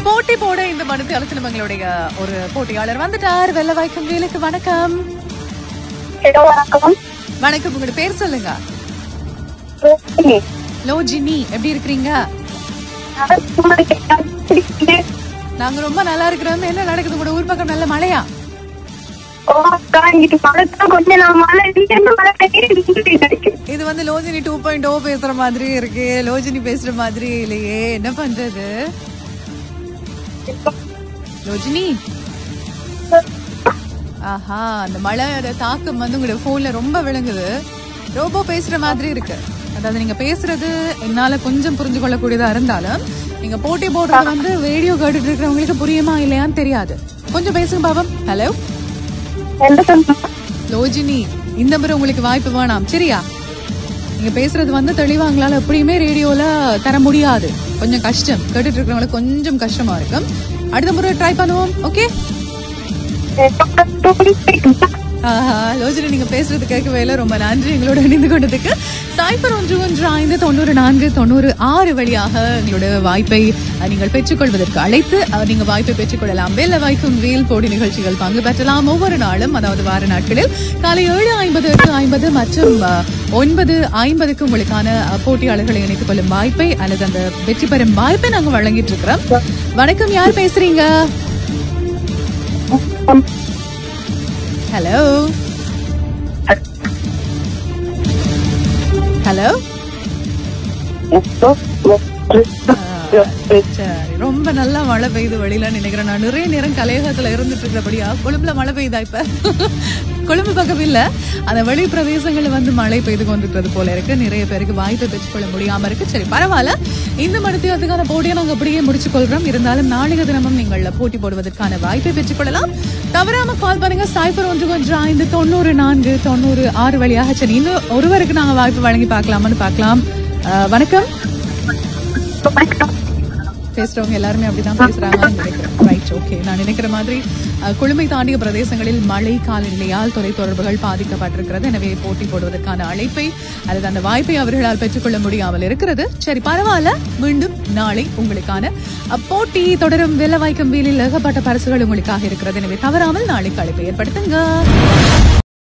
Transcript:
போட்டி போட இந்த மனத்தை அலுவலகங்களுடைய ஒரு போட்டியாளர் வந்துட்டார் வெள்ள வாய்க்கும் வேலுக்கு வணக்கம் ஹலோ வணக்கம் வணக்கம் உங்களோட பேர் சொல்லுங்க ரோஹிணி. லோஜினி எப்படி இருக்கிறீங்க நான் சும்மா இருக்கேன். பிடிக்குது. நாங்க ரொம்ப நல்லா இருக்கிறோம் என்ன நடக்குது உங்களோட ஊர் பக்கம் நல்ல மழையா ஓ, அக்கா, இங்கிட்டு மழைதான் கொஞ்சம் நான் மழை நீங்க என்ன மழை பெய்யுது இருக்கு. இது வந்து லோஜினி டூ பாயிண்ட் ஓ பேசுற மாதிரி இருக்கு லோஜினி பேசுற மாதிரி இல்லையே என்ன பண்றது லோஜினி ஆஹா அந்த மழையோட தாக்கம் வந்து உங்களோட போன்ல ரொம்ப விளங்குது ரோபோ பேசுற மாதிரி இருக்கு அதாவது நீங்க பேசுறது என்னால கொஞ்சம் புரிஞ்சு கொள்ளக்கூடியதா இருந்தாலும் நீங்க போட்டி போடுறது வந்து ரேடியோ கேட்டுட்டு இருக்கிறவங்களுக்கு புரியுமா இல்லையான்னு தெரியாது கொஞ்சம் பேசுங்க பாபம் ஹலோ என்ன சொன்னா? லோஜினி இந்த முறை உங்களுக்கு வாய்ப்பு வேணாம் சரியா நீங்க பேசுறது வந்து தெளிவா உங்களால எப்படியுமே ரேடியோல தர முடியாது கொஞ்சம் கஷ்டம் கேட்டுட்டு இருக்கிறவங்களுக்கு கொஞ்சம் கஷ்டமா இருக்கும் அடுத்த முறை ட்ரை பண்ணுவோம் ஓகே டாக்டர் டோனி கேக்குதா? ஆஹா லோஜினி நீங்க பேசுறது கேட்கவே இல்லை ரொம்ப நன்றி எங்களோட இணைந்து கொண்டதுக்கு சைபர் ஒன்று ஒன்று ஐந்து தொண்ணூறு நான்கு தொண்ணூறு ஆறு வழியாக எங்களோட வாய்ப்பை அஹ், நீங்கள் பெற்றுக்கொள்வதற்கு அழைத்து அஹ், நீங்க வாய்ப்பை பெற்றுக்கொள்ளலாம் வேலை வாய்க்கும் வேல் போடி நிகழ்ச்சிகள் பங்கு பெற்றலாம் ஒவ்வொரு நாளும் அதாவது வார நாட்களில் காலை ஏழு ஐம்பது எட்டு ஐம்பது மற்றும் அஹ், ஒன்பது ஐம்பதுக்கு உங்களுக்கான அஹ், போட்டியாளர்களை இணைத்துக் கொள்ளும் வாய்ப்பை அல்லது அந்த வெற்றி பெறும் வாய்ப்பை நாங்க வழங்கிட்டு இருக்கிறோம் வணக்கம் யார் பேசுறீங்க ஹலோ ஹலோ சரி ரொம்ப நல்லா மழை பெய்யுது வெளியில நினைக்கிறேன் நான் நிறைய நேரம் கலையகத்துல இருந்துட்டு இருக்கிறபடியா கொழும்புல மழை பெய்யுதா இப்ப கொழும்பு பக்கம் இல்ல அந்த வெளி பிரதேசங்கள்ல வந்து மழை பெய்து கொண்டிருக்கிறது போல இருக்கு நிறைய பேருக்கு வாய்ப்பை பெற்றுக்கொள்ள முடியாம இருக்கு சரி பரவாயில்ல இந்த மருத்துவத்துக்கான போட்டியை நாங்க அப்படியே முடிச்சு கொள்றோம் இருந்தாலும் நாளைய தினமும் நீங்கள் போட்டி போடுவதற்கான வாய்ப்பை பெற்றுக்கொள்ளலாம் தவறாம கால் பண்ணுங்க சைபர் ஒன்று ஒன்று ஐந்து தொண்ணூறு நான்கு தொண்ணூறு ஆறு வழியாக சரி இன்னும் ஒருவருக்கு நாங்க வாய்ப்பு வழங்கி பார்க்கலாமான்னு பார்க்கலாம் அஹ், வணக்கம் வணக்கம். பேசுறவங்க எல்லாருமே அப்படிதான் பேசுறாங்கன்னு நினைக்கிறேன் ரைட் ஓகே நான் நினைக்கிற மாதிரி அஹ், குளுமை தாண்டிய பிரதேசங்களில் மழை காலநிலையால் தொலைத்தொடர்புகள் பாதிக்கப்பட்டிருக்கிறது எனவே போட்டி போடுவதற்கான அழைப்பை அல்லது அந்த வாய்ப்பை அவர்களால் பெற்றுக்கொள்ள முடியாமல் இருக்கிறது சரி பரவாயில்ல மீண்டும் நாளை உங்களுக்கான அஹ், போட்டி தொடரும் வெள்ள வாய்க்கும் வீலில் ஏகப்பட்ட பரிசுகள் உங்களுக்காக இருக்கிறது எனவே தவறாமல் நாளைக்கு அழைப்பை ஏற்படுத்துங்க